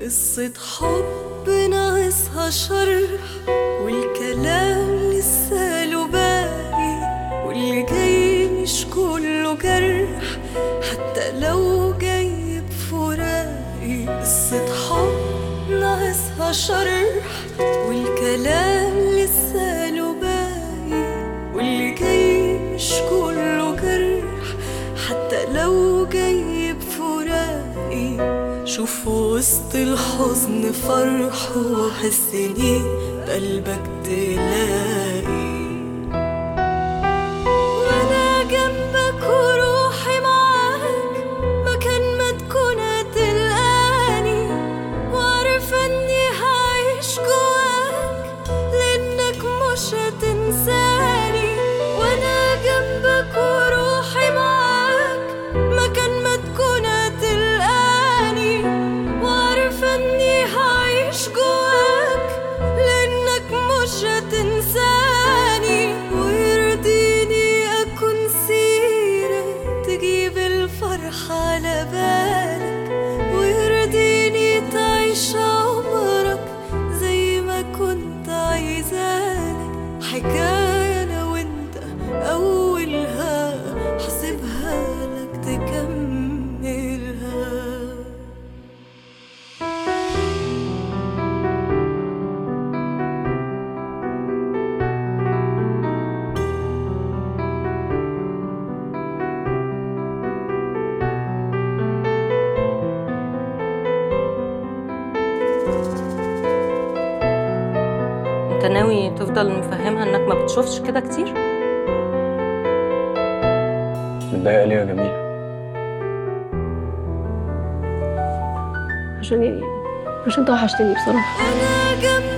قصة حب ناقصها شرح والكلام لسه له باقي واللي جاي مش كله جرح حتى لو جاي بفراقي قصة حب ناقصها شرح والكلام لسه له باقي واللي جاي مش كله جرح حتى لو جاي بفراقي شوف وسط الحزن فرح وحسني بقلبك تلاقي وانا جنبك وروحي معاك مكان ما تكون هتلقاني وعارفة اني هعيش جواك لانك مش هتنساني وانا جنبك وروحي معاك مكان ما تكون هتلقاني وعارفة اني هعيش جواك لانك مش هتنساني ويرضيني اكون سيرة تجيب الفرح على بالك ويرضيني تعيش عمرك زي ما كنت عايزالك حكاية انا وانت اولها حسيبها لك تكملها انت ناوي تفضل مفهمها انك ما بتشوفش كده كتير متضايقة ليه يا جميلة؟ عشان يعني عشان انت وحشتني بصراحة انا جنبك